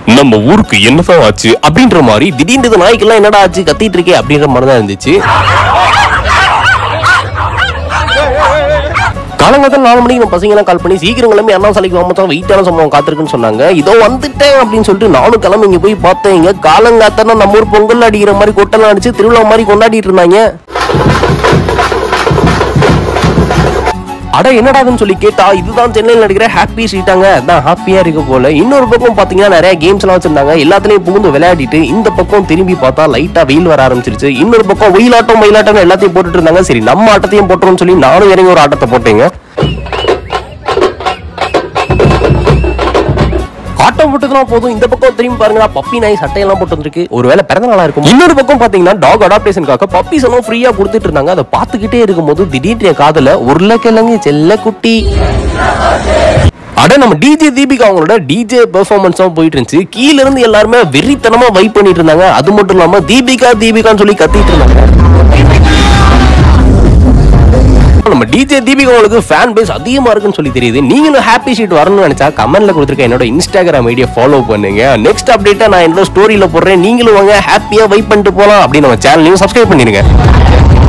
நம்ம ஊருக்கு என்னதான் ஆச்சு அப்படின்ற மாதிரி திடீர்னு இந்த நாய்க்கெல்லாம் என்னடா ஆச்சு கத்திட்டு இருக்கே அப்படின்ற மாதிரி தான் இருந்துச்சு காலங்காலத்தில் நாலு மணிக்கு நம்ம பசங்க எல்லாம் கால் பண்ணி சீக்கிரம் கிளம்பி அண்ணா சாலைக்கு வாமத்தான் வெயிட்டான சம்பவம் காத்திருக்குன்னு சொன்னாங்க இதோ வந்துட்டேன் அப்படின்னு சொல்லிட்டு நானும் கிளம்பி இங்க போய் பார்த்தேன் இங்க காலங்காத்தான நம்ம ஊர் பொங்கல் அடிக்கிற மாதிரி கொட்டெல்லாம் அடிச்சு திருவிழா மாதிரி கொண்டாடிட்டு இருந்தாங்க அட என்னடாதுன்னு சொல்லி கேட்டா இதுதான் சென்னையில் நடிக்கிற ஹாப்பி ஸ்ட்ரீட்டாங்க அதான் ஹாப்பியா இருக்க போல இன்னொரு பக்கம் பாத்தீங்கன்னா நிறைய கேம்ஸ் எல்லாம் வச்சிருந்தாங்க எல்லாத்துலயும் புகுந்து விளையாடிட்டு இந்த பக்கம் திரும்பி பார்த்தா லைட்டா வெயில் வர ஆரம்பிச்சிருச்சு இன்னொரு பக்கம் வெயிலாட்டம் மயிலாட்டம் எல்லாத்தையும் போட்டுட்டு இருந்தாங்க சரி நம்ம ஆட்டத்தையும் போட்டுருவோம்னு சொல்லி நானும் இறங்கி ஒரு ஆட்டத்தை போட்டேங்க ஆட்டம் போட்டதுலாம் போதும் இந்த பக்கம் திரும்பி பாருங்க பப்பி நாய் சட்டையெல்லாம் போட்டு வந்திருக்கு ஒருவேளை பிறந்த நாளா இருக்கும் இன்னொரு பக்கம் பாத்தீங்கன்னா டாக் அடாப்டேஷனுக்காக பப்பீஸ் எல்லாம் ஃப்ரீயா கொடுத்துட்டு இருந்தாங்க அதை பார்த்துக்கிட்டே இருக்கும்போது திடீர்னு என் காதுல உருளைக்கிழங்கு செல்ல குட்டி அட நம்ம டிஜே தீபிகா அவங்களோட டிஜே பெர்ஃபார்மன்ஸும் போயிட்டு இருந்துச்சு கீழ இருந்து எல்லாருமே வெறித்தனமா வைப் பண்ணிட்டு இருந்தாங்க அது மட்டும் இல்லாம தீபிகா தீபிகான்னு சொல்லி கத்திட்டு இருந்தாங்க நம்ம டிஜே தீபிகா உங்களுக்கு ஃபேன் பேஸ் அதிகமா இருக்குன்னு சொல்லி தெரியுது நீங்களும் ஹாப்பி ஷீட் வரணும்னு நினைச்சா கமெண்ட்ல கொடுத்துருக்க என்னோட இன்ஸ்டாகிராம் ஐடியா ஃபாலோ பண்ணுங்க நெக்ஸ்ட் அப்டேட்டா நான் என்னோட ஸ்டோரியில போடுறேன் நீங்களும் வாங்க ஹாப்பியா வைப் பண்ணிட்டு போலாம் அப்படின்னு நம்ம சேனலையும் சப்ஸ்கிரைப் பண்ணிருங்க